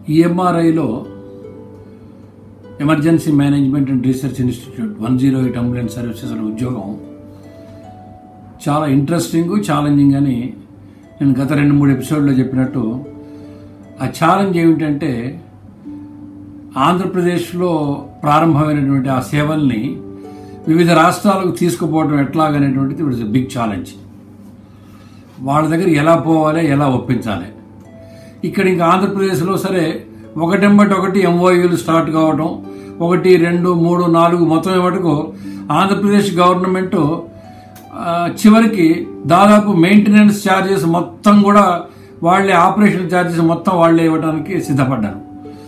ఈఎంఆర్ఐలో emergency management and research institute one zero eight ambulance services ఉద్యోగం చాలా interesting challenging అని నేను గత రెండు మూడు ఎపిసోడ్లో చెప్పినట్టు ఆ ఛాలెంజ్ ఏమిటంటే ఆంధ్రప్రదేశ్లో ప్రారంభమైనటువంటి ఆ సేవల్ని వివిధ రాష్ట్రాలకు తీసుకుపోవడం ఎట్లాగనేటువంటిది ఇట్ ఇస్ బిగ్ ఛాలెంజ్ వాళ్ళ దగ్గర ఎలా పోవాలి ఎలా ఒప్పించాలి ఇక్కడ ఇంకా ఆంధ్రప్రదేశ్లో సరే ఒకటెంబటి ఒకటి ఎంఓయూలు స్టార్ట్ కావడం ఒకటి రెండు మూడు నాలుగు మొత్తం మటుకు ఆంధ్రప్రదేశ్ గవర్నమెంట్ ఆ, చివరికి దాదాపు మెయింటెనెన్స్ ఛార్జెస్ మొత్తం కూడా వాళ్ళే ఆపరేషన్ ఛార్జెస్ మొత్తం వాళ్ళే ఇవ్వడానికి సిద్ధపడ్డారు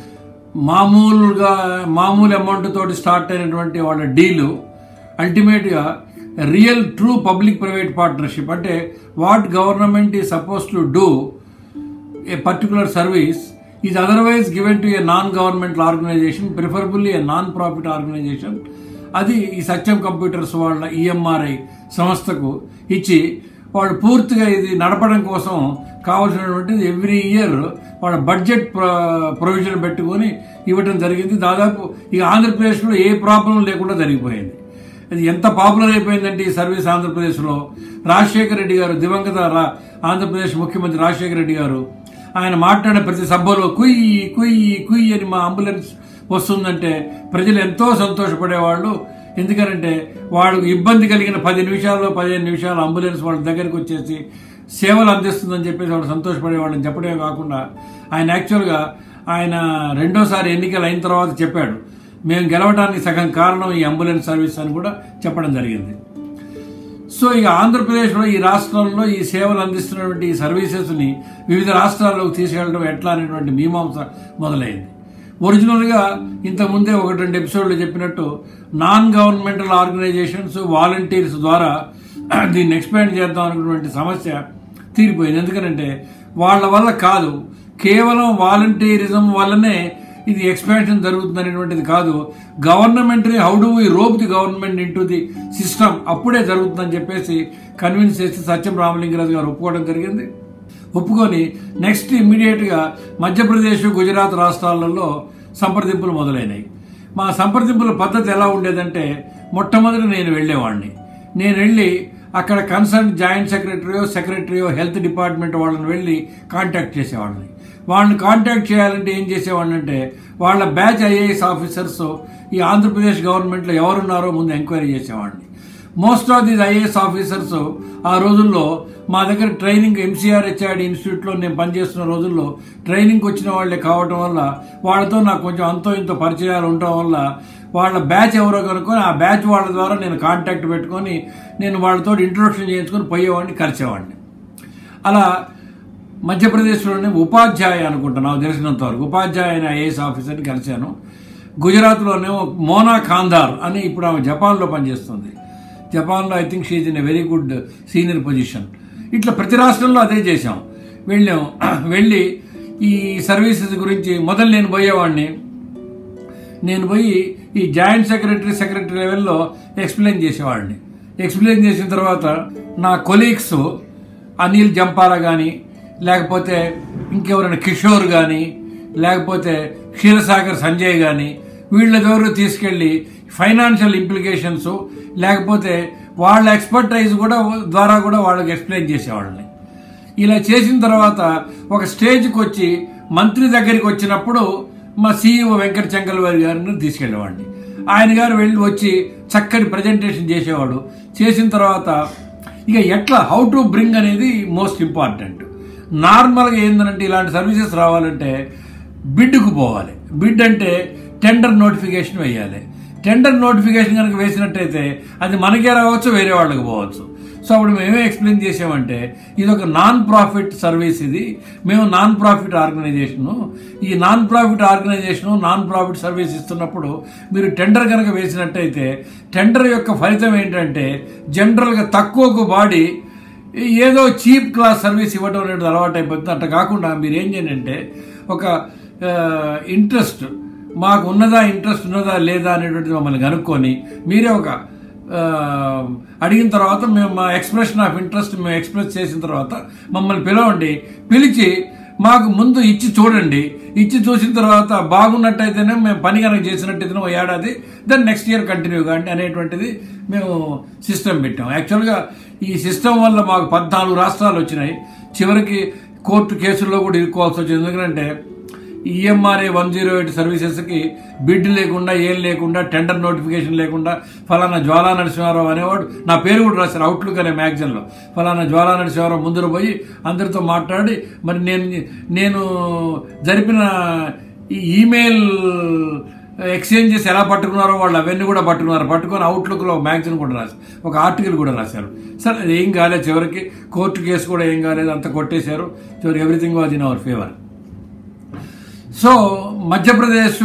మామూలుగా మామూలు అమౌంట్ తోటి స్టార్ట్ అయినటువంటి వాళ్ళ డీలు అల్టిమేట్గా real true public private partnership అంటే వాట్ గవర్నమెంట్ ఈ suppose to do a particular service is otherwise given to a non governmental organisation preferably a non profit organisation అది ఈ సత్యం కంప్యూటర్స్ వాళ్ళ ఈఎంఆర్ఐ సంస్థకు ఇచ్చి వాళ్ళు పూర్తిగా ఇది నడపడం కోసం కావాల్సినటువంటిది ఎవ్రీ ఇయర్ వాళ్ళ బడ్జెట్ ప్రొవిజన్ పెట్టుకొని ఇవ్వడం జరిగింది దాదాపు ఇక ఆంధ్రప్రదేశ్లో ఏ ప్రాబ్లం లేకుండా జరిగిపోయింది అది ఎంత పాపులర్ అయిపోయిందంటే ఈ సర్వీస్ ఆంధ్రప్రదేశ్లో రాజశేఖర రెడ్డి గారు దివంగత రా- ఆంధ్రప్రదేశ్ ముఖ్యమంత్రి రాజశేఖర రెడ్డి గారు ఆయన మాట్లాడిన ప్రతి సభలో కుయ్యి కుయ్యి కుయ్యి అని మా అంబులెన్స్ వస్తుందంటే ప్రజలు ఎంతో సంతోషపడేవాళ్ళు ఎందుకంటే వాళ్ళకు ఇబ్బంది కలిగిన పది నిమిషాల్లో పదిహేను నిమిషాలు అంబులెన్స్ వాళ్ళ దగ్గరికి వచ్చేసి సేవలు అందిస్తుందని చెప్పేసి వాళ్ళు సంతోషపడేవాళ్ళని చెప్పడమే కాకుండా ఆయన యాక్చువల్గా ఆయన రెండోసారి ఎన్నికలు అయిన తర్వాత చెప్పాడు మేము గెలవడానికి సగం కారణం ఈ అంబులెన్స్ సర్వీస్ అని కూడా చెప్పడం జరిగింది సో ఇక ఆంధ్రప్రదేశ్లో ఈ రాష్ట్రంలో ఈ సేవలు అందిస్తున్నటువంటి ఈ సర్వీసెస్ని వివిధ రాష్ట్రాల్లోకి తీసుకెళ్ళడం ఎట్లా అనేటువంటి మీమాంస మొదలైంది ఒరిజినల్గా ఇంతకుముందే ఒకటి రెండు ఎపిసోడ్లు చెప్పినట్టు నాన్ గవర్నమెంటల్ ఆర్గనైజేషన్స్ వాలంటీర్స్ ద్వారా దీన్ని ఎక్స్పాండ్ చేద్దాం అనుకున్నటువంటి సమస్య తీరిపోయింది ఎందుకంటే వాళ్ళ వల్ల కాదు కేవలం వాలంటీరిజం వల్లనే ఇది ఎక్స్పాన్షన్ జరుగుతుంది అనేటువంటిది కాదు government how do we rope the government into the system అప్పుడే జరుగుతుందని చెప్పేసి కన్విన్స్ చేసి సత్యం రామలింగరాజు గారు ఒప్పుకోవడం జరిగింది ఒప్పుకొని నెక్స్ట్ ఇమ్మీడియట్గా మధ్యప్రదేశ్ గుజరాత్ రాష్ట్రాలలో సంప్రదింపులు మొదలైనాయి మా సంప్రదింపుల పద్ధతి ఎలా ఉండేదంటే మొట్టమొదటి నేను వెళ్ళేవాడిని నేను వెళ్ళి అక్కడ కన్సర్న్ జాయింట్ సెక్రటరీయో సెక్రటరీయో హెల్త్ డిపార్ట్మెంట్ వాళ్ళని వెళ్ళి కాంటాక్ట్ చేసేవాడిని వాళ్ళని కాంటాక్ట్ చేయాలంటే ఏం చేసేవాడిని అంటే వాళ్ళ బ్యాచ్ ఐఏఎస్ ఆఫీసర్స్ ఈ ఆంధ్రప్రదేశ్ గవర్నమెంట్లో ఎవరున్నారో ముందు ఎంక్వైరీ చేసేవాడిని most of these IAS officers ఆ రోజుల్లో మా దగ్గర ట్రైనింగ్ ఎంసీఆర్ హెచ్ఐడి ఇన్స్టిట్యూట్లో నేను పనిచేస్తున్న రోజుల్లో ట్రైనింగ్ వచ్చిన వాళ్ళే కావటం వల్ల వాళ్ళతో నాకు కొంచెం అంతో ఇంతో పరిచయాలు ఉండటం వల్ల వాళ్ళ బ్యాచ్ ఎవరో కనుక్కొని ఆ బ్యాచ్ వాళ్ళ ద్వారా నేను కాంటాక్ట్ పెట్టుకొని నేను వాళ్ళతో ఇంట్రొడక్షన్ చేయించుకొని పోయేవాడిని కలిసేవాడిని అలా మధ్యప్రదేశ్లోనే ఉపాధ్యాయ అనుకుంటా నాకు తెలిసినంత వరకు ఉపాధ్యాయ అనే ఐఏఎస్ ఆఫీసర్ని కలిశాను గుజరాత్లోనేమో మోనా ఖాందార్ అని ఇప్పుడు ఆమె జపాన్లో పనిచేస్తుంది జపాన్లో I think she's in a very good senior position ఇట్లా ప్రతి రాష్ట్రంలో అదే చేశాం వెళ్ళాం వెళ్ళి ఈ సర్వీసెస్ గురించి మొదలు నేను పోయేవాడిని నేను పోయి ఈ జాయింట్ సెక్రటరీ సెక్రటరీ లెవెల్లో ఎక్స్ప్లెయిన్ చేసేవాడిని ఎక్స్ప్లెయిన్ చేసిన తర్వాత నా కొలీగ్స్ అనిల్ జంపాల కానీ లేకపోతే ఇంకెవరైనా కిషోర్ కానీ లేకపోతే క్షీరసాగర్ సంజయ్ కానీ వీళ్ళ ద్వారా తీసుకెళ్ళి ఫైనాన్షియల్ ఇంప్లికేషన్స్ లేకపోతే వాళ్ళ ఎక్స్పర్టైజ్ కూడా ద్వారా కూడా వాళ్ళకి ఎక్స్ప్లెయిన్ చేసేవాళ్ళని ఇలా చేసిన తర్వాత ఒక స్టేజ్కి వచ్చి మంత్రి దగ్గరికి వచ్చినప్పుడు మా సీఈఓ వెంకట చెంగల్వారి గారిని తీసుకెళ్ళేవాడిని ఆయన గారు వెళ్ళి వచ్చి చక్కటి ప్రజెంటేషన్ చేసేవాడు చేసిన తర్వాత ఇక ఎట్లా హౌ టు బ్రింగ్ అనేది మోస్ట్ ఇంపార్టెంట్ నార్మల్గా ఏంటంటే ఇలాంటి సర్వీసెస్ రావాలంటే బిడ్కు పోవాలి బిడ్ అంటే టెండర్ నోటిఫికేషన్ వేయాలి టెండర్ నోటిఫికేషన్ కనుక వేసినట్టయితే అది మనకే రావచ్చు వేరే వాళ్ళకి పోవచ్చు సో అప్పుడు మేమే ఎక్స్ప్లెయిన్ చేసామంటే ఇది ఒక నాన్ ప్రాఫిట్ సర్వీస్ ఇది మేము నాన్ ప్రాఫిట్ ఆర్గనైజేషను ఈ non profit organisation non profit service ఇస్తున్నప్పుడు మీరు టెండర్ కనుక వేసినట్టయితే టెండర్ యొక్క ఫలితం ఏంటంటే జనరల్గా తక్కువకు బాడీ ఏదో చీప్ క్లాస్ సర్వీస్ ఇవ్వడం అనేది అలవాటు అయిపోతుంది అట్లా కాకుండా మీరు ఏం చేయండి అంటే ఒక ఇంట్రెస్ట్ మాకు ఉన్నదా ఇంట్రెస్ట్ ఉన్నదా లేదా అనేటువంటిది మమ్మల్ని కనుక్కొని మీరే ఒక ఆ, అడిగిన తర్వాత మేము మా ఎక్స్ప్రెషన్ ఆఫ్ ఇంట్రెస్ట్ మేము ఎక్స్ప్రెస్ చేసిన తర్వాత మమ్మల్ని పిలవండి పిలిచి మాకు ముందు ఇచ్చి చూడండి ఇచ్చి చూసిన తర్వాత బాగున్నట్టయితేనే మేము పని కనుక చేసినట్టయితేనే ఓ ఏడాది దెన్ నెక్స్ట్ ఇయర్ కంటిన్యూ కాండి అనేటువంటిది మేము సిస్టమ్ పెట్టాం యాక్చువల్గా ఈ సిస్టమ్ వల్ల మాకు పద్నాలుగు రాష్ట్రాలు వచ్చినాయి చివరికి కోర్టు కేసుల్లో కూడా ఇరుక్కోవాల్సి వచ్చింది ఎందుకంటే ఈఎంఆర్ఏ వన్ జీరో ఎయిట్ సర్వీసెస్కి బిడ్ లేకుండా ఏం లేకుండా టెండర్ నోటిఫికేషన్ లేకుండా ఫలానా జ్వాలా నరసింహారావు అనేవాడు నా పేరు కూడా రాశారు అవుట్లుక్ అనే మ్యాగజైన్లో ఫలానా జ్వాలా నరసింహారావు ముందర పోయి అందరితో మాట్లాడి మరి నేను నేను జరిపిన ఈ ఈమెయిల్ ఎక్స్చేంజెస్ ఎలా పట్టుకున్నారో వాళ్ళు అవన్నీ కూడా పట్టుకున్నారు పట్టుకొని అవుట్లుక్లో మ్యాగజైన్ కూడా రాశారు ఒక ఆర్టికల్ కూడా రాశారు సరే అది ఏం కాలేదు చివరికి కోర్టు కేసు కూడా ఏం కాలేదు అంత కొట్టేశారు చివరికి everything was in our favour so Madhya Pradesh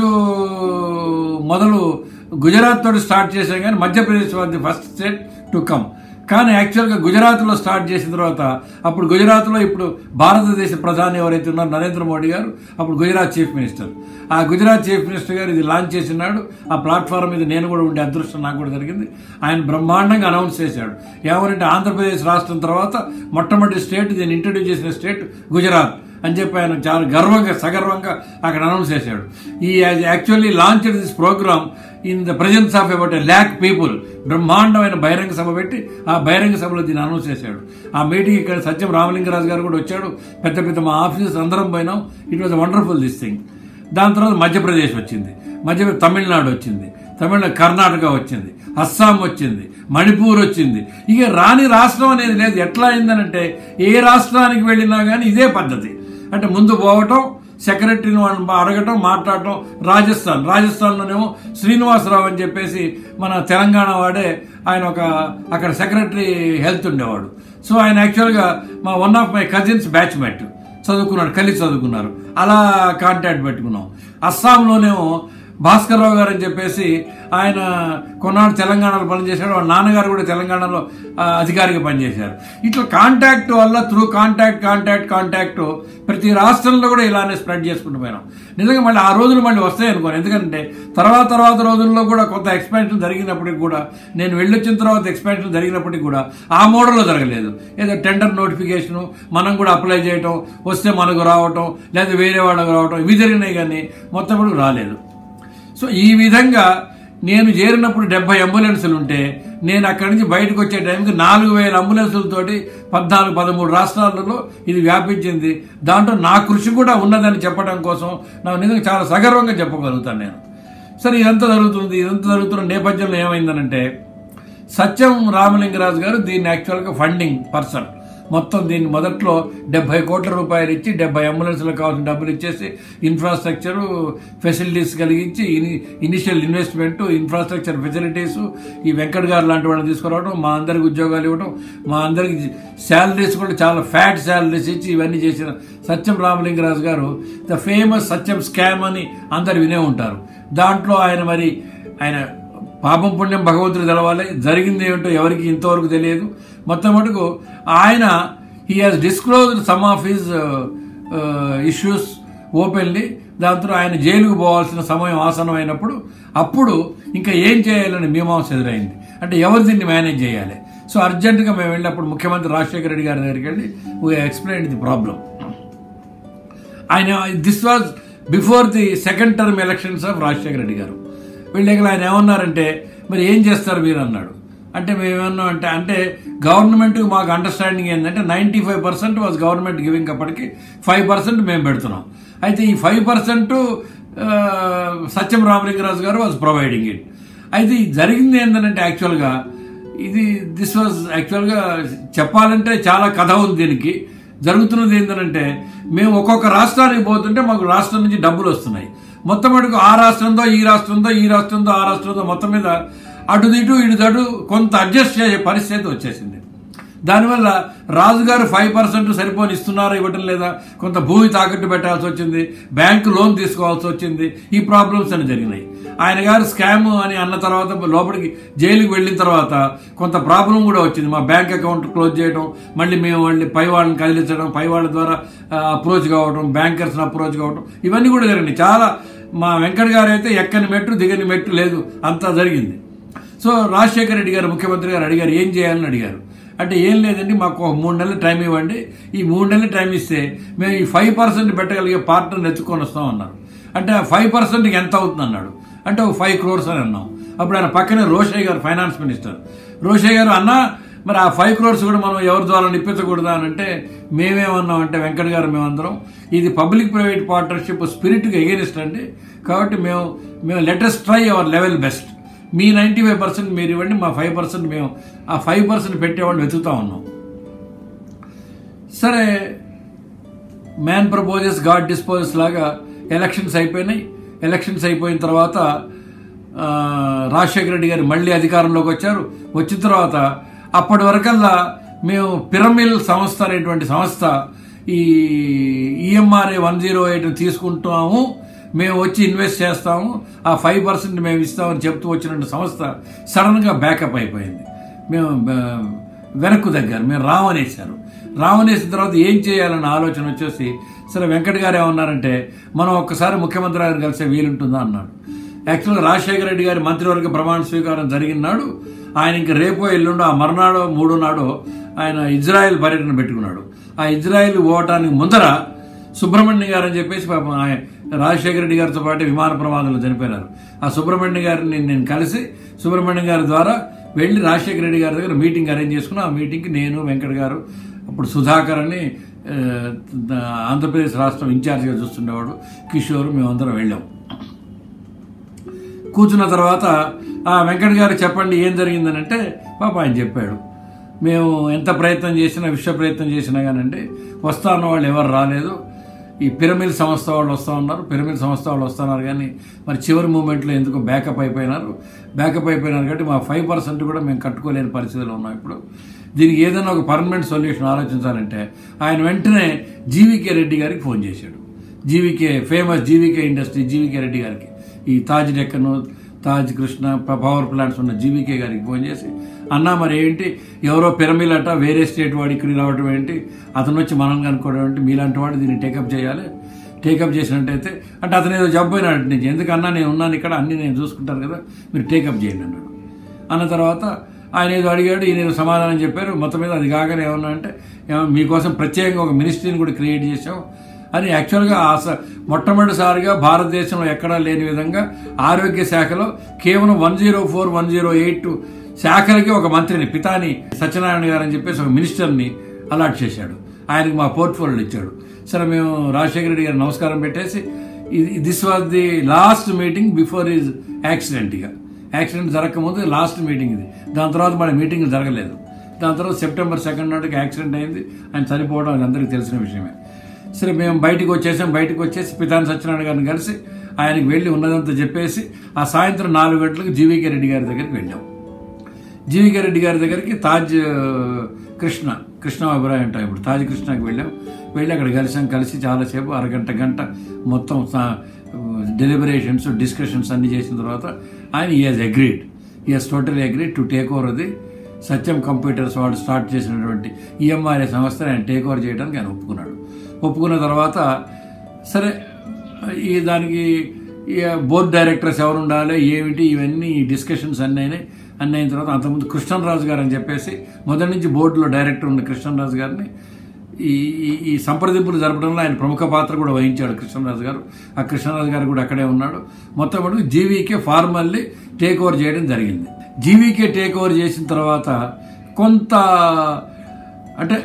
మొదలు గుజరాత్ తోటి స్టార్ట్ చేసాం కానీ Madhya Pradesh was the first state to come కానీ యాక్చువల్గా గుజరాత్లో స్టార్ట్ చేసిన తర్వాత అప్పుడు గుజరాత్లో ఇప్పుడు భారతదేశ ప్రధాని ఎవరైతే ఉన్నారో నరేంద్ర మోడీ గారు అప్పుడు గుజరాత్ చీఫ్ మినిస్టర్ ఆ గుజరాత్ చీఫ్ మినిస్టర్ గారు ఇది లాంచ్ చేసినాడు ఆ ప్లాట్ఫామ్ మీద నేను కూడా ఉండే అదృష్టం నాకు కూడా జరిగింది ఆయన బ్రహ్మాండంగా అనౌన్స్ చేశాడు ఏమనంటే ఆంధ్రప్రదేశ్ రాష్ట్రం తర్వాత మొట్టమొదటి స్టేట్ దీన్ని ఇంట్రడ్యూస్ చేసిన స్టేట్ గుజరాత్ అని చెప్పి ఆయన చాలా గర్వంగా సగర్వంగా అక్కడ అనౌన్స్ చేశాడు ఈ actually launch this programme in the presence of about a lakh people బ్రహ్మాండమైన బహిరంగ సభ పెట్టి ఆ బహిరంగ సభలో దీన్ని అనౌన్స్ చేశాడు ఆ మీటింగ్ ఇక్కడ సత్యం రామలింగరాజు గారు కూడా వచ్చాడు పెద్ద పెద్ద మా ఆఫీసర్స్ అందరం పోయినాం it was wonderful this thing దాని తర్వాత మధ్యప్రదేశ్ వచ్చింది మధ్య తమిళనాడు వచ్చింది తమిళనాడు కర్ణాటక వచ్చింది అస్సాం వచ్చింది మణిపూర్ వచ్చింది ఇక రాని రాష్ట్రం అనేది లేదు ఎట్లా అయిందనంటే ఏ రాష్ట్రానికి వెళ్ళినా కానీ ఇదే పద్ధతి అంటే ముందు పోవటం సెక్రటరీని వాళ్ళని అడగటం మాట్లాడటం రాజస్థాన్ రాజస్థాన్లోనేమో శ్రీనివాసరావు అని చెప్పేసి మన తెలంగాణ వాడే ఆయన ఒక అక్కడ సెక్రటరీ హెల్త్ ఉండేవాడు సో ఆయన యాక్చువల్గా మా one of my cousins batchmate చదువుకున్నాడు కలిసి చదువుకున్నారు అలా కాంటాక్ట్ పెట్టుకున్నాం అస్సాంలోనేమో భాస్కర్ రావు గారు అని చెప్పేసి ఆయన కొన్నాడు తెలంగాణలో పనిచేశాడు వాళ్ళ నాన్నగారు కూడా తెలంగాణలో ఆ, అధికారిగా పనిచేశారు ఇట్లా కాంటాక్ట్ వల్ల త్రూ కాంటాక్ట్ కాంటాక్ట్ కాంటాక్ట్ ప్రతి రాష్ట్రంలో కూడా ఇలానే స్ప్రెడ్ చేసుకుంటూ పోయినాం నిజంగా మళ్ళీ ఆ రోజులు మళ్ళీ వస్తాయి అనుకోను ఎందుకంటే తర్వాత తర్వాత రోజుల్లో కూడా కొంత ఎక్స్పాన్షన్ జరిగినప్పటికి కూడా నేను వెళ్ళొచ్చిన తర్వాత ఎక్స్పాన్షన్ జరిగినప్పటికి కూడా ఆ మోడల్లో జరగలేదు ఏదో టెండర్ నోటిఫికేషను మనం కూడా అప్లై చేయటం వస్తే మనకు రావటం లేదా వేరే వాళ్ళకు రావటం ఇవి జరిగినాయి కానీ మొత్తం కూడా రాలేదు సో ఈ విధంగా నేను చేరినప్పుడు డెబ్బై అంబులెన్సులు ఉంటే నేను అక్కడి నుంచి బయటకు వచ్చే టైంకి నాలుగు వేల అంబులెన్సులతోటి పద్నాలుగు పదమూడు రాష్ట్రాలలో ఇది వ్యాపించింది దాంట్లో నా కృషి కూడా ఉన్నదని చెప్పడం కోసం నాకు నిజంగా చాలా సగర్వంగా చెప్పగలుగుతాను నేను సరే ఇదంతా జరుగుతుంది ఇదంతా జరుగుతున్న నేపథ్యంలో ఏమైందనంటే సత్యం రామలింగరాజు గారు దీన్ని యాక్చువల్గా ఫండింగ్ పర్సన్ మొత్తం దీన్ని మొదట్లో డెబ్బై కోట్ల రూపాయలు ఇచ్చి డెబ్బై అంబులెన్స్లకు కావాల్సిన డబ్బులు ఇచ్చేసి ఇన్ఫ్రాస్ట్రక్చర్ ఫెసిలిటీస్ కలిగించి ఇని ఇనిషియల్ ఇన్వెస్ట్మెంట్ ఇన్ఫ్రాస్ట్రక్చర్ ఫెసిలిటీస్ ఈ వెంకట్ గారు లాంటి వాళ్ళని తీసుకురావడం మా అందరికి ఉద్యోగాలు ఇవ్వడం మా అందరికి శాలరీస్ కూడా చాలా ఫ్యాట్ శాలరీస్ ఇచ్చి ఇవన్నీ చేసిన సత్యం రామలింగరాజు గారు ద ఫేమస్ సత్యం స్కామ్ అని అందరు వినే ఉంటారు దాంట్లో ఆయన మరి ఆయన పాపం పుణ్యం భగవంతుడు తెలవాలి జరిగింది ఏమిటో ఎవరికి ఇంతవరకు తెలియదు మొత్తం మటుకు ఆయన he has disclosed some of his issues openly దాంతో ఆయన జైలుకు పోవాల్సిన సమయం ఆసనమైనప్పుడు అప్పుడు ఇంకా ఏం చేయాలని మీమాంస ఎదురైంది అంటే ఎవరు దీన్ని మేనేజ్ చేయాలి సో అర్జెంటుగా మేము వెళ్ళినప్పుడు ముఖ్యమంత్రి రాజశేఖర రెడ్డి గారి దగ్గరికి వెళ్ళి వీ ఎక్స్ప్లెయిన్ ది ప్రాబ్లం ఆయన this was before the second term elections of Rajasekhara Reddy garu వీళ్ళకి ఆయన ఏమన్నారంటే మరి ఏం చేస్తారు మీరు అన్నాడు అంటే మేమేమన్నా అంటే అంటే గవర్నమెంట్ మాకు అండర్స్టాండింగ్ ఏంటంటే ninety five percent was government giving అప్పటికి ఫైవ్ పర్సెంట్ మేము పెడుతున్నాం అయితే ఈ ఫైవ్ పర్సెంట్ సత్యం రామలింగరాజు గారు వాజ్ ప్రొవైడింగ్ ఇట్ అయితే ఇది జరిగింది ఏంటంటే యాక్చువల్గా ఇది దిస్ వాజ్ యాక్చువల్గా చెప్పాలంటే చాలా కథ ఉంది దీనికి జరుగుతున్నది ఏంటంటే మేము ఒక్కొక్క రాష్ట్రానికి పోతుంటే మాకు రాష్ట్రం నుంచి డబ్బులు వస్తున్నాయి మొత్తం అడుగు ఆ రాష్ట్రంతో ఈ రాష్ట్రంతో ఈ రాష్ట్రంతో ఆ రాష్ట్రంతో మొత్తం మీద అటు ఇటు ఇటు అటు కొంత అడ్జస్ట్ చేసే పరిస్థితి వచ్చేసింది దానివల్ల రాజుగారు ఫైవ్ పర్సెంట్ సరిపోని ఇస్తున్నారా ఇవ్వటం లేదా కొంత భూమి తాకట్టు పెట్టాల్సి వచ్చింది బ్యాంకు లోన్ తీసుకోవాల్సి వచ్చింది ఈ ప్రాబ్లమ్స్ అని జరిగినాయి ఆయన గారు స్కామ్ అని అన్న తర్వాత లోపలికి జైలుకి వెళ్ళిన తర్వాత కొంత ప్రాబ్లం కూడా వచ్చింది మా బ్యాంక్ అకౌంట్ క్లోజ్ చేయడం మళ్ళీ మేము వాళ్ళని పై వాళ్ళని కదిలించడం పై వాళ్ళ ద్వారా అప్రోచ్ కావడం బ్యాంకర్స్ని అప్రోచ్ కావడం ఇవన్నీ కూడా జరిగినాయి చాలా మా వెంకట్ గారు అయితే ఎక్కని మెట్టు దిగని మెట్టు లేదు అంతా జరిగింది సో రాజశేఖర రెడ్డి గారు ముఖ్యమంత్రి గారు అడిగారు ఏం చేయాలని అడిగారు అంటే ఏం లేదండి మాకు ఒక మూడు నెలలు టైం ఇవ్వండి ఈ మూడు నెలలు టైం ఇస్తే మేము ఈ ఫైవ్ పర్సెంట్ పెట్టగలిగే పార్ట్నర్ ఎత్తుకొని వస్తాం అన్నారు అంటే ఆ ఫైవ్ పర్సెంట్కి ఎంత అవుతుంది అన్నాడు అంటే ఒక ఫైవ్ క్రోర్స్ అని అన్నాం అప్పుడు ఆయన పక్కనే రోషయ్య గారు ఫైనాన్స్ మినిస్టర్ రోషయ్య గారు అన్న మరి ఆ ఫైవ్ క్రోర్స్ కూడా మనం ఎవరి ద్వారా నిప్పించకూడదా అని అంటే మేమేమన్నాం అంటే వెంకట్ గారు మేమందరం ఇది పబ్లిక్ ప్రైవేట్ పార్ట్నర్షిప్ స్పిరిట్కి ఎగెనిస్ట్ అండి కాబట్టి మేము మేము let's try our level best మీ నైంటీ ఫైవ్ పర్సెంట్ మీరు ఇవ్వండి మా ఫైవ్ పర్సెంట్ మేము ఆ ఫైవ్ పర్సెంట్ పెట్టేవాళ్ళు వెతుకుతా ఉన్నాం సరే మ్యాన్ ప్రపోజెస్ గాడ్ డిస్పోజెస్ లాగా ఎలక్షన్స్ అయిపోయినాయి ఎలక్షన్స్ అయిపోయిన తర్వాత ఆ, రాజశేఖర రెడ్డి గారు మళ్ళీ అధికారంలోకి వచ్చారు వచ్చిన తర్వాత అప్పటి వరకల్లా మేము పిరమిల్ సంస్థ అనేటువంటి సంస్థ ఈ ఈఎంఆర్ఏ వన్ జీరో ఎయిట్ తీసుకుంటాము మేము వచ్చి ఇన్వెస్ట్ చేస్తాము ఆ ఫైవ్ పర్సెంట్ మేము ఇస్తామని చెప్తూ వచ్చిన సంస్థ సడన్గా బ్యాకప్ అయిపోయింది మేము ఆ, వెనక్కు దగ్గర మేము రావనేశారు రావనేసిన తర్వాత ఏం చేయాలన్న ఆలోచన వచ్చేసి సరే వెంకట్ గారు ఏమన్నారంటే మనం ఒక్కసారి ముఖ్యమంత్రి గారు కలిసే వీలుంటుందా అన్నాడు యాక్చువల్గా రాజశేఖర రెడ్డి గారి మంత్రివర్గ ప్రమాణ స్వీకారం జరిగిన నాడు ఆయన ఇంక రేపో ఎల్లుండో ఆ మర్నాడో మూడో నాడో ఆయన ఇజ్రాయెల్ పర్యటన పెట్టుకున్నాడు ఆ ఇజ్రాయెల్ పోవటానికి ముందర సుబ్రహ్మణ్యం గారు అని చెప్పేసి పాపం ఆయన రాజశేఖర రెడ్డి గారితో పాటు విమాన ప్రమాదంలో చనిపోయినారు ఆ సుబ్రహ్మణ్యం గారిని నేను కలిసి సుబ్రహ్మణ్యం గారి ద్వారా వెళ్ళి రాజశేఖర రెడ్డి గారి దగ్గర మీటింగ్ అరేంజ్ చేసుకున్నాం ఆ మీటింగ్కి నేను వెంకట్ గారు అప్పుడు సుధాకర్ అని ఆ, ఆంధ్రప్రదేశ్ రాష్ట్రం ఇన్ఛార్జిగా చూస్తుండేవాడు కిషోర్ మేమందరం వెళ్ళాం కూర్చున్న తర్వాత ఆ వెంకట్ గారు చెప్పండి ఏం జరిగిందని అంటే పాప ఆయన చెప్పాడు మేము ఎంత ప్రయత్నం చేసినా విశ్వ ప్రయత్నం చేసినా కానండి వస్తా అన్న వాళ్ళు ఎవరు రాలేదు ఈ పిరమిల్ సంస్థ వాళ్ళు వస్తూ ఉన్నారు పిరమిల్ సంస్థ వాళ్ళు వస్తున్నారు కానీ మరి చివరి మూమెంట్లో ఎందుకు బ్యాకప్ అయిపోయినారు బ్యాకప్ అయిపోయినారు కాబట్టి మా ఫైవ్ పర్సెంట్ కూడా మేము కట్టుకోలేని పరిస్థితిలో ఉన్నాం ఇప్పుడు దీనికి ఏదైనా ఒక పర్మనెంట్ సొల్యూషన్ ఆలోచించాలంటే ఆయన వెంటనే జీవీకే రెడ్డి గారికి ఫోన్ చేశాడు GVK famous GVK industry GVK Reddy గారికి ఈ తాజ్ డెక్కను తాజ్ కృష్ణ ప- పవర్ ప్లాంట్స్ ఉన్న జీవీకే గారికి ఫోన్ చేసి అన్నా మరి ఏంటి ఎవరో పిరమిల్ అట వేరే స్టేట్ వాడు ఇక్కడికి రావడం ఏంటి అతను వచ్చి మనం కనుక్కోవడం ఏంటి మీలాంటి వాడు దీన్ని టేకప్ చేయాలి టేకప్ చేసినట్టయితే అంటే అతను ఏదో జబ్బోయినాడు నుంచి ఎందుకన్నా నేను ఉన్నాను ఇక్కడ అన్ని నేను చూసుకుంటాను కదా మీరు టేకప్ చేయండి అన్నాడు అన్న తర్వాత ఆయన ఏదో అడిగాడు ఈయన ఏదో సమాధానం చెప్పారు మొత్తం మీద అది కాగానే ఏమన్నా అంటే ఏమో మీకోసం ప్రత్యేకంగా ఒక మినిస్ట్రీని కూడా క్రియేట్ చేశాం అని యాక్చువల్గా ఆ స- మొట్టమొదటిసారిగా భారతదేశంలో ఎక్కడా లేని విధంగా ఆరోగ్య శాఖలో కేవలం one zero four one zero eight శాఖలకి ఒక మంత్రిని పితాని సత్యనారాయణ గారు అని చెప్పేసి ఒక మినిస్టర్ని అలాట్ చేశాడు ఆయనకి మా పోర్ట్ఫోలియో ఇచ్చాడు సరే మేము రాజశేఖర రెడ్డి గారు నమస్కారం పెట్టేసి ఇది this was the last meeting before his accident ఇక యాక్సిడెంట్ జరగకముందు లాస్ట్ మీటింగ్ ఇది దాని తర్వాత మన మీటింగ్ జరగలేదు దాని తర్వాత సెప్టెంబర్ సెకండ్ నాటికి యాక్సిడెంట్ అయింది ఆయన చనిపోవడం అది అందరికీ తెలిసిన విషయమే సరే మేము బయటికి వచ్చేసాం బయటికి వచ్చేసి పితాని సత్యనారాయణ గారిని కలిసి ఆయనకి వెళ్ళి ఉన్నదంతా చెప్పేసి ఆ సాయంత్రం నాలుగు గంటలకు జీవీకే రెడ్డి గారి దగ్గరికి వెళ్ళాం జీవికే రెడ్డి గారి దగ్గరికి తాజ్ ఆ, కృష్ణ కృష్ణ అభిరాయ్ అంటాం ఇప్పుడు తాజ్ కృష్ణకి వెళ్ళాం వెళ్ళి అక్కడ కలిసాం కలిసి చాలాసేపు అరగంట గంట మొత్తం డెలిబరేషన్స్ డిస్కషన్స్ అన్ని చేసిన తర్వాత ఆయన he has agreed he has totally agreed to take over అది సత్యం కంప్యూటర్స్ వాళ్ళు స్టార్ట్ చేసినటువంటి ఈఎంఆర్ఏ సంస్థని ఆయన టేక్ ఓవర్ చేయడానికి ఆయన ఒప్పుకున్నాడు ఒప్పుకున్న తర్వాత సరే ఈ దానికి ఈ బోర్డ్ డైరెక్టర్స్ ఎవరు ఉండాలి ఏమిటి ఇవన్నీ ఈ డిస్కషన్స్ అన్నీ అయినాయి అన్నీ అయిన తర్వాత అంతకుముందు కృష్ణరాజు గారు అని చెప్పేసి మొదటి నుంచి బోర్డులో డైరెక్టర్ ఉన్న కృష్ణరాజు గారిని ఈ ఈ- ఈ సంప్రదింపులు జరపడంలో ఆయన ప్రముఖ పాత్ర కూడా వహించాడు కృష్ణరాజు గారు ఆ కృష్ణరాజు గారు కూడా అక్కడే ఉన్నాడు మొత్తం మటుకు జీవీకే ఫార్మల్లీ టేక్ ఓవర్ చేయడం జరిగింది జీవీకే టేక్ ఓవర్ చేసిన తర్వాత కొంత అంటే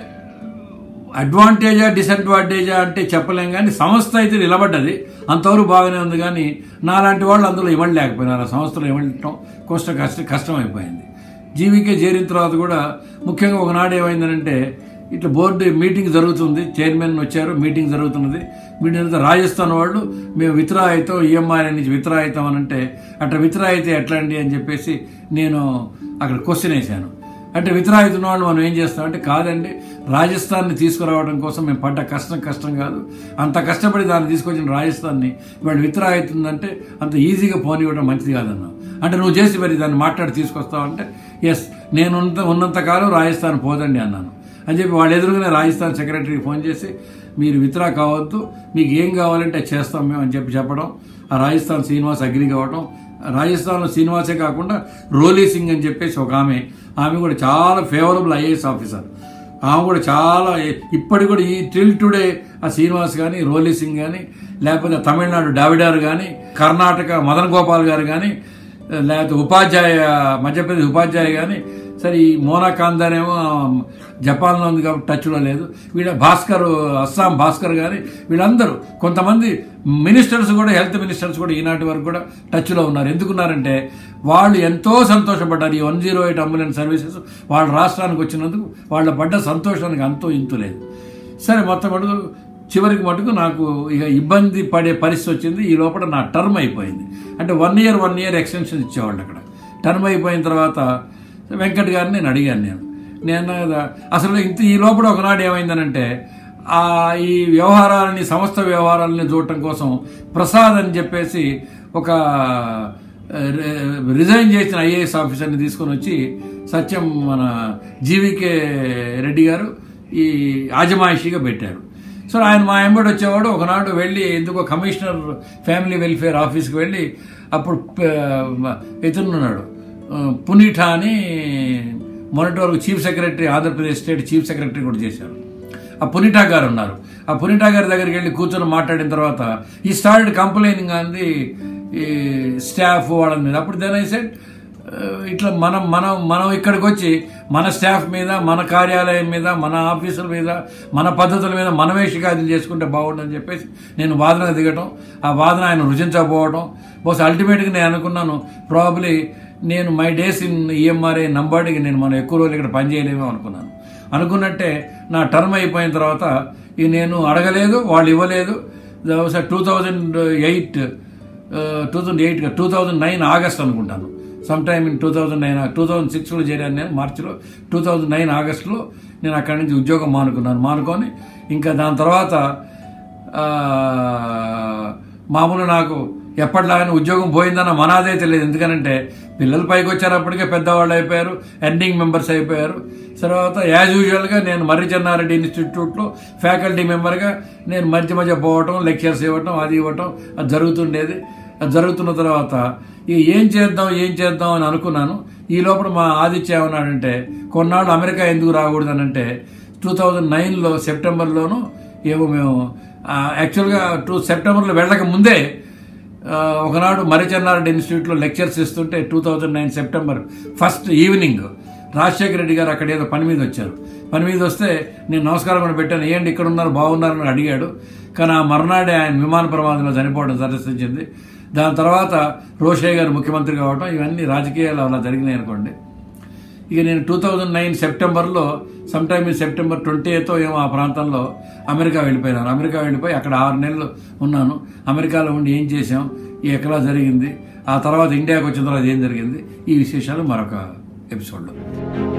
అడ్వాంటేజా డిసడ్వాంటేజా అంటే చెప్పలేం కానీ సంస్థ అయితే నిలబడ్డది అంతవరకు బాగానే ఉంది కానీ నాలాంటి వాళ్ళు అందులో ఇవ్వలేకపోయినారు ఆ సంస్థలో ఇవ్వటం కొంచెం కష్ట కష్టమైపోయింది జీవికే చేరిన తర్వాత కూడా ముఖ్యంగా ఒకనాడు ఏమైందనంటే ఇట్లా బోర్డు మీటింగ్ జరుగుతుంది చైర్మన్ వచ్చారు మీటింగ్ జరుగుతున్నది మీటింగ్ తర్వాత రాజస్థాన్ వాళ్ళు మేము విత్రా అవుతాం ఈఎంఆర్ నుంచి విత్రా అవుతాం అని అంటే అట్లా విత్రా అయితే ఎట్లా అండి అని చెప్పేసి నేను అక్కడ క్వశ్చన్ వేశాను అంటే వితరాయితున్న వాళ్ళు మనం ఏం చేస్తామంటే కాదండి రాజస్థాన్ని తీసుకురావడం కోసం మేము పడ్డ కష్టం కష్టం కాదు అంత కష్టపడి దాన్ని తీసుకొచ్చిన రాజస్థాన్ని వాళ్ళు వితరాయితుందంటే అంత ఈజీగా పోనివ్వడం మంచిది కాదన్నా అంటే నువ్వు చేసి మరి దాన్ని మాట్లాడి తీసుకొస్తావంటే ఎస్ నేను ఉన్నంత ఉన్నంత కాలం రాజస్థాన్ పోదండి అన్నాను అని చెప్పి వాళ్ళు ఎదురుగానే రాజస్థాన్ సెక్రటరీకి ఫోన్ చేసి మీరు విత్రా కావద్దు మీకు ఏం కావాలంటే అది చేస్తాం మేము అని చెప్పి చెప్పడం ఆ రాజస్థాన్ శ్రీనివాస్ అగ్రి కావడం రాజస్థాన్లో శ్రీనివాసే కాకుండా రోలీ సింగ్ అని చెప్పేసి ఒక ఆమె ఆమె కూడా చాలా ఫేవరబుల్ ఐఏఎస్ ఆఫీసర్ ఆమె కూడా చాలా ఇప్పటికి కూడా ఈ టిల్ టుడే ఆ శ్రీనివాస్ కానీ రోలీ సింగ్ కానీ లేకపోతే తమిళనాడు డావిడార్ కానీ కర్ణాటక మదన్ గోపాల్ గారు కానీ లేకపోతే ఉపాధ్యాయ మధ్యప్రదేశ్ ఉపాధ్యాయ కానీ సరే ఈ మోనా కాందానేమో జపాన్లో ఉంది కాబట్టి టచ్లో లేదు వీళ్ళ భాస్కర్ అస్సాం భాస్కర్ కానీ వీళ్ళందరూ కొంతమంది మినిస్టర్స్ కూడా హెల్త్ మినిస్టర్స్ కూడా ఈనాటి వరకు కూడా టచ్లో ఉన్నారు ఎందుకున్నారంటే వాళ్ళు ఎంతో సంతోషపడ్డారు ఈ one zero eight ambulance services వాళ్ళ రాష్ట్రానికి వచ్చినందుకు వాళ్ళ పడ్డ సంతోషానికి అంతో ఇంతు లేదు సరే మొత్తం మటుకు చివరికి మటుకు నాకు ఇక ఇబ్బంది పడే పరిస్థితి వచ్చింది ఈ లోపల నా టర్మ్ అయిపోయింది అంటే one year one year extension ఇచ్చేవాళ్ళు అక్కడ టర్మ్ అయిపోయిన తర్వాత వెంకట్ గారిని నేను అడిగాను నేను నేను అన్నా కదా అసలు ఇంత ఈ లోపల ఒకనాడు ఏమైందనంటే ఆ ఈ వ్యవహారాలని సంస్థ వ్యవహారాలని చూడటం కోసం ప్రసాద్ అని చెప్పేసి ఒక రిజైన్ చేసిన ఐఏఎస్ ఆఫీసర్ని తీసుకొని వచ్చి సత్యం మన జీవికే రెడ్డి గారు ఈ ఆజమాయిషీగా పెట్టారు సో ఆయన మా ఎంబడి వచ్చేవాడు ఒకనాడు వెళ్ళి ఎందుకో కమిషనర్ ఫ్యామిలీ వెల్ఫేర్ ఆఫీస్కి వెళ్ళి అప్పుడు ఇతనున్నాడు పునీఠా అని మొన్నటి వరకు chief secretary Andhra Pradesh state chief secretary కూడా చేశారు ఆ పునిటా గారు ఉన్నారు ఆ పునిటా గారి దగ్గరికి వెళ్ళి కూర్చొని మాట్లాడిన తర్వాత ఈ స్టార్టెడ్ కంప్లైనింగ్ అంది ఈ స్టాఫ్ వాళ్ళ మీద అప్పుడు దెన్ ఐ సెడ్ ఇట్లా మనం మనం మనం ఇక్కడికి వచ్చి మన స్టాఫ్ మీద మన కార్యాలయం మీద మన ఆఫీసుల మీద మన పద్ధతుల మీద మనమే షికాయతులు చేసుకుంటే బాగుండని చెప్పేసి నేను వాదన దిగటం ఆ వాదన ఆయన రుచించకపోవడం బహుశా అల్టిమేట్గా నేను అనుకున్నాను ప్రాబ్లీ నేను మై డేస్ ఇన్ ఈఎంఆర్ఏ నంబర్డ్కి నేను మనం ఎక్కువ రోజులు ఇక్కడ పనిచేయలేమో అనుకున్నాను అనుకున్నట్టే నా టర్మ్ అయిపోయిన తర్వాత ఈ నేను అడగలేదు వాళ్ళు ఇవ్వలేదు బహుశా two thousand eight two thousand eight two thousand nine August అనుకుంటాను some time in two thousand nine two thousand సిక్స్లో చేరాను నేను మార్చిలో టూ థౌజండ్ నైన్ ఆగస్టులో నేను అక్కడి నుంచి ఉద్యోగం మానుకున్నాను మానుకొని ఇంకా దాని తర్వాత మామూలు నాకు ఎప్పటిలాగానే ఉద్యోగం పోయిందన్న మనాదే తెలియదు ఎందుకనంటే పిల్లలు పైకి వచ్చారు అప్పటికే పెద్దవాళ్ళు అయిపోయారు ఎండింగ్ మెంబర్స్ అయిపోయారు తర్వాత యాజ్ యూజువల్గా నేను మర్రి చెన్నారెడ్డి ఇన్స్టిట్యూట్లో ఫ్యాకల్టీ మెంబర్గా నేను మధ్య మధ్య పోవటం లెక్చర్స్ ఇవ్వటం అది ఇవ్వటం అది జరుగుతుండేది అది జరుగుతున్న తర్వాత ఇక ఏం చేద్దాం ఏం చేద్దాం అని అనుకున్నాను ఈ లోపల మా ఆదిత్య ఏమన్నాడంటే కొన్నాళ్ళు అమెరికా ఎందుకు రాకూడదనంటే టూ థౌజండ్ నైన్లో సెప్టెంబర్లోనూ ఏమో మేము యాక్చువల్గా టూ సెప్టెంబర్లో వెళ్ళక ముందే ఒకనాడు మరిచెన్నారెడ్డి ఇన్స్టిట్యూట్లో లెక్చర్స్ ఇస్తుంటే two thousand nine September first evening Rajasekhara Reddy garu అక్కడ ఏదో పని మీద వచ్చారు పని మీద వస్తే నేను నమస్కారం కూడా పెట్టాను ఏంటి ఇక్కడ ఉన్నారు బాగున్నారని అడిగాడు కానీ ఆ మర్నాడే ఆయన విమాన ప్రమాదంలో చనిపోవడం దర్శించింది దాని తర్వాత రోషయ్య గారు ముఖ్యమంత్రి కావడం ఇవన్నీ రాజకీయాలు అలా జరిగినాయి అనుకోండి ఇక నేను టూ థౌజండ్ నైన్ సెప్టెంబర్లో సమ్ టైమ్ ఈ సెప్టెంబర్ ట్వంటీ ఎయిత్ ఏమో ఆ ప్రాంతంలో అమెరికా వెళ్ళిపోయినాను అమెరికా వెళ్ళిపోయి అక్కడ ఆరు నెలలు ఉన్నాను అమెరికాలో ఉండి ఏం చేసాం ఎక్కడా జరిగింది ఆ తర్వాత ఇండియాకి వచ్చిన తర్వాత ఏం జరిగింది ఈ విశేషాలు మరొక ఎపిసోడ్లో